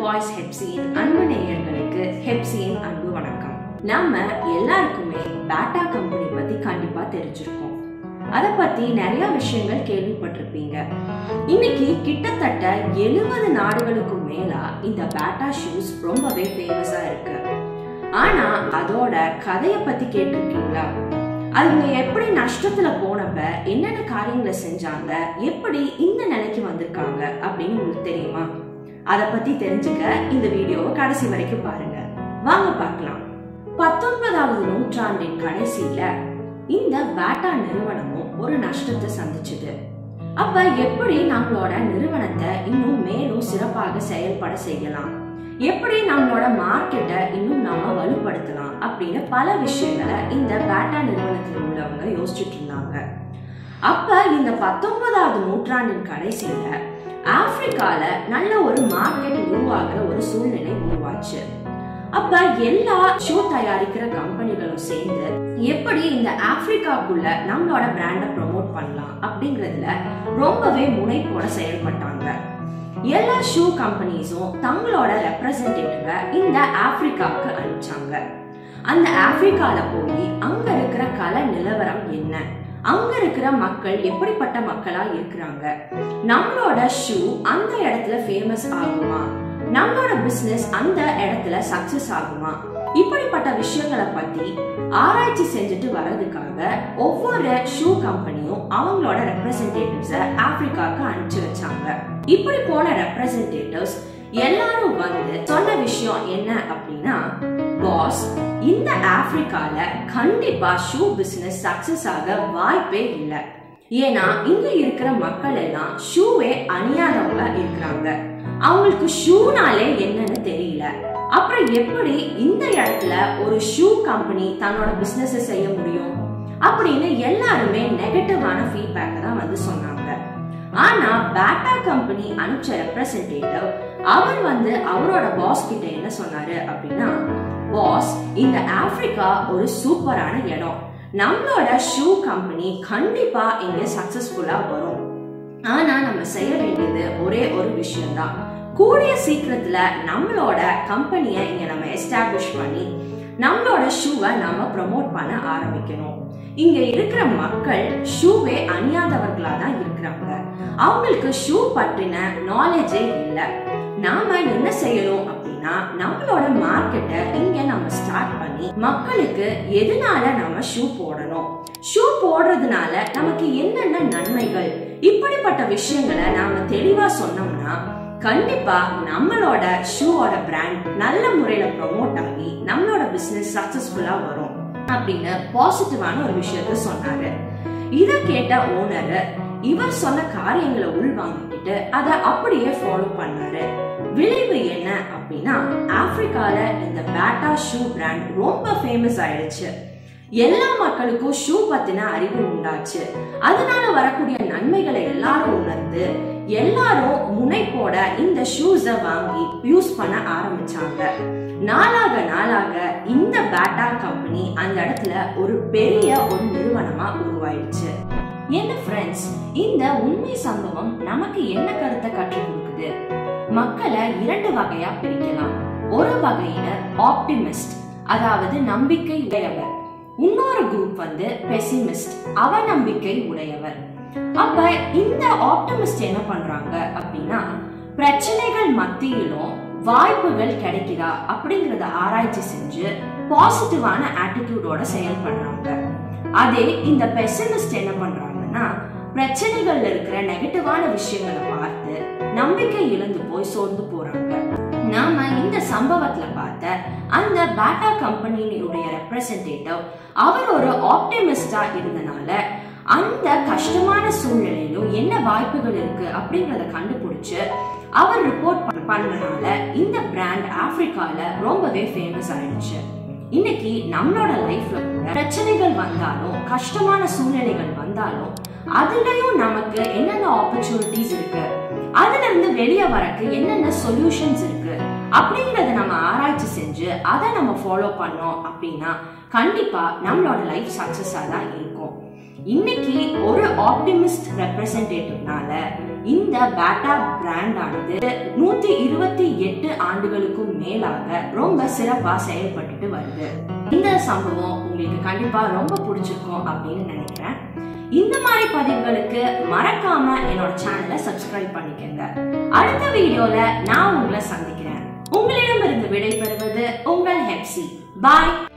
voice ஹெப்சியின் அன்பு நேயர்களுக்கு ஹெப்சியின் அன்பு வணக்கம் நாம எல்லாருக்குமே பேட்டா கம்பெனி பத்தி கண்டிப்பா தெரிஞ்சிருக்கோம் அதை பத்தி நிறைய விஷயங்கள் கேள்விப்பட்டிருப்பீங்க இன்னைக்கு கிட்டத்தட்ட எழுபது நாடுகளுக்கும் மேலா இந்த பேட்டா ஷூஸ் ரொம்பவே ஃபேமஸா இருக்கு ஆனா அதோட கதையை பத்தி கேட்டிருக்கீங்களா அவங்க எப்படி நஷ்டத்துல போனப்ப என்னென்ன காரியங்களை செஞ்சாங்க எப்படி இந்த நிலைக்கு வந்திருக்காங்க அப்படின்னு உங்களுக்கு தெரியுமா அதை பத்தி தெரிஞ்சுக்க இந்த வீடியோவை கடைசி வரைக்கும் பாருங்க வாங்க பார்க்கலாம் பத்தொன்பதாவது நூற்றாண்டின் கடைசியில இந்த பேட்டா நிறுவனமும் ஒரு நஷ்டத்தை சந்திச்சது அப்ப எப்படி நம்மளோட நிறுவனத்தை இன்னும் மேலும் சிறப்பாக செயல்பட செய்யலாம் எப்படி நம்மளோட மார்க்கெட்டை இன்னும் நாம வலுப்படுத்தலாம் அப்படின்னு பல விஷயங்களை இந்த பேட்டா நிறுவனத்தில் உள்ளவங்க யோசிச்சுட்டு இருந்தாங்க அப்ப இந்த பத்தொன்பதாவது நூற்றாண்டின் கடைசியில ஆப்பிரிக்கால நல்ல ஒரு மார்க்கெட் உருவாகிற ஒரு சூழ்நிலை உருவாச்சு அப்ப எல்லா ஷூ தயாரிக்கிற கம்பெனிகளும் சேர்ந்து எப்படி இந்த ஆப்பிரிக்காக்குள்ள நம்மளோட பிராண்டை ப்ரொமோட் பண்ணலாம் அப்படிங்கறதுல ரொம்பவே முனைப்போட செயல்பட்டாங்க எல்லா ஷூ கம்பெனிஸும் தங்களோட ரெப்ரசன்டேட்டிவ இந்த ஆப்பிரிக்காவுக்கு அனுப்பிச்சாங்க அந்த ஆப்பிரிக்கால போய் அங்க இருக்கிற கல நிலவரம் என்ன அங்க இருக்கிற மக்கள் எப்படிப்பட்ட மக்களா இருக்கிறாங்க நம்மளோட ஷூ அந்த இடத்துல ஃபேமஸ் ஆகுமா நம்மளோட பிசினஸ் அந்த இடத்துல சக்சஸ் ஆகுமா இப்படிப்பட்ட விஷயங்களை பத்தி ஆராய்ச்சி செஞ்சுட்டு வர்றதுக்காக ஒவ்வொரு ஷூ கம்பெனியும் அவங்களோட ரெப்ரசன்டேட்டிவ்ஸ ஆப்பிரிக்காவுக்கு அனுப்பிச்சு வச்சாங்க இப்படி போன ரெப்ரசன்டேட்டிவ்ஸ் எல்லாரும் வந்து சொன்ன விஷயம் என்ன அப்படின்னா பாஸ் இந்த ஆப்பிரிக்கால கண்டிப்பா ஷூ பிசினஸ் சக்சஸ் ஆக வாய்ப்பே இல்லை ஏன்னா இங்க இருக்கிற மக்கள் எல்லாம் ஷூவே அணியாதவங்க இருக்கிறாங்க அவங்களுக்கு ஷூனாலே என்னன்னு தெரியல அப்புறம் எப்படி இந்த இடத்துல ஒரு ஷூ கம்பெனி தன்னோட பிசினஸ் செய்ய முடியும் அப்படின்னு எல்லாருமே நெகட்டிவான ஃபீட்பேக் தான் வந்து சொன்னாங்க ஆனா பேட்டா கம்பெனி அனுப்பிச்ச ரெப்ரசன்டேட்டிவ் அவர் வந்து அவரோட பாஸ் கிட்ட என்ன சொன்னாரு அப்படின்னா பாஸ் இந்த ஆப்பிரிக்கா ஒரு சூப்பரான இடம் நம்மளோட ஷூ கம்பெனி கண்டிப்பா இங்க சக்சஸ்ஃபுல்லா வரும் ஆனா நம்ம செய்ய வேண்டியது ஒரே ஒரு விஷயம்தான் கூடிய சீக்கிரத்துல நம்மளோட கம்பெனியை இங்க நம்ம எஸ்டாப்ளிஷ் பண்ணி நம்மளோட ஷூவை நாம ப்ரமோட் பண்ண ஆரம்பிக்கணும் இங்க இருக்கிற மக்கள் ஷூவே அணியாதவர்களா தான் இருக்கிறாங்க அவங்களுக்கு ஷூ பற்றின நாலேஜே இல்லை நாம என்ன செய்யணும் அப்படின்னா நம்மளோட மார்க்கெட்டை இங்க நம்ம ஸ்டார்ட் பண்ணி மக்களுக்கு எதனால நம்ம ஷூ போடணும் ஷூ போடுறதுனால நமக்கு என்னென்ன நன்மைகள் இப்படிப்பட்ட விஷயங்களை நாம தெளிவா சொன்னோம்னா கண்டிப்பா நம்மளோட ஷூவோட பிராண்ட் நல்ல முறையில ப்ரொமோட் ஆகி நம்மளோட பிசினஸ் சக்சஸ்ஃபுல்லா வரும் அப்படின்னு பாசிட்டிவான ஒரு விஷயத்த சொன்னாரு இத கேட்ட ஓனர் இவர் சொன்ன காரியங்களை உள்வாங்கிக்கிட்டு அதை அப்படியே ஃபாலோ பண்ணாரு விளைவு என்ன அப்படின்னா ஆப்பிரிக்கால இந்த பேட்டா ஷூ பிராண்ட் ரொம்ப ஃபேமஸ் ஆயிடுச்சு எல்லா மக்களுக்கும் ஷூ பத்தின அறிவு உண்டாச்சு அதனால வரக்கூடிய நன்மைகளை எல்லாரும் உணர்ந்து எல்லாரும் முனைப்போட இந்த ஷூஸ வாங்கி யூஸ் பண்ண ஆரம்பிச்சாங்க நாளாக நாளாக இந்த பேட்டா கம்பெனி அந்த இடத்துல ஒரு பெரிய ஒரு நிறுவனமா உருவாயிடுச்சு என்ன ஃப்ரெண்ட்ஸ் இந்த உண்மை சம்பவம் நமக்கு என்ன கருத்தை கற்றுக் கொடுக்குது மக்களை இரண்டு வகையா பிரிக்கலாம் ஒரு வகையினர் ஆப்டிமிஸ்ட் அதாவது நம்பிக்கை உடையவர் இன்னொரு குரூப் வந்து பெசிமிஸ்ட் அவநம்பிக்கை உடையவர் அப்ப இந்த ஆப்டிமிஸ்ட் என்ன பண்றாங்க அப்படின்னா பிரச்சனைகள் மத்தியிலும் வாய்ப்புகள் கிடைக்குதா அப்படிங்கறத ஆராய்ச்சி செஞ்சு பாசிட்டிவான ஆட்டிடியூடோட செயல்படுறாங்க அதே இந்த பெசிமிஸ்ட் என்ன பண்றாங்கன்னா பிரச்சனைகள்ல இருக்கிற நெகட்டிவான விஷயங்களை பார்த்து நம்பிக்கை இழந்து போய் சோர்ந்து போறாங்க நாம இந்த சம்பவத்துல பார்த்த அந்த பேட்டா கம்பெனியுடைய ரெப்ரசன்டேட்டிவ் அவர் ஒரு ஆப்டிமிஸ்டா இருந்தனால அந்த கஷ்டமான சூழ்நிலையிலும் என்ன வாய்ப்புகள் இருக்கு அப்படிங்கறத கண்டுபிடிச்சு அவர் ரிப்போர்ட் பண்ணனால இந்த பிராண்ட் ஆப்பிரிக்கால ரொம்பவே ஃபேமஸ் ஆயிடுச்சு இன்னைக்கு நம்மளோட லைஃப்ல கூட பிரச்சனைகள் வந்தாலும் கஷ்டமான சூழ்நிலைகள் வந்தாலும் அதுலயும் நமக்கு என்னென்ன ஆப்பர்ச்சுனிட்டிஸ் இருக்கு அதுல இருந்து வெளியே வரக்கு என்னென்ன சொல்யூஷன்ஸ் இருக்கு அப்படிங்கறத நம்ம ஆராய்ச்சி செஞ்சு அதை நம்ம ஃபாலோ பண்ணோம் அப்படின்னா கண்டிப்பா நம்மளோட லைஃப் சக்சஸா தான் இருக்கும் இன்னைக்கு ஒரு ஆப்டிமிஸ்ட் ரெப்ரசன்டேட்டிவ்னால இந்த பேட்டா பிராண்டானது நூத்தி இருபத்தி எட்டு ஆண்டுகளுக்கும் மேலாக ரொம்ப சிறப்பா செயல்பட்டுட்டு வருது இந்த சம்பவம் உங்களுக்கு கண்டிப்பா ரொம்ப பிடிச்சிருக்கும் அப்படின்னு நினைக்கிறேன் இந்த மாதிரி பதிவுகளுக்கு மறக்காம என்னோட சேனலை சப்ஸ்கிரைப் பண்ணிக்கங்க அடுத்த வீடியோல நான் உங்களை சந்திக்கிறேன் உங்களிடமிருந்து விடைபெறுவது உங்கள் ஹெப்சி பாய்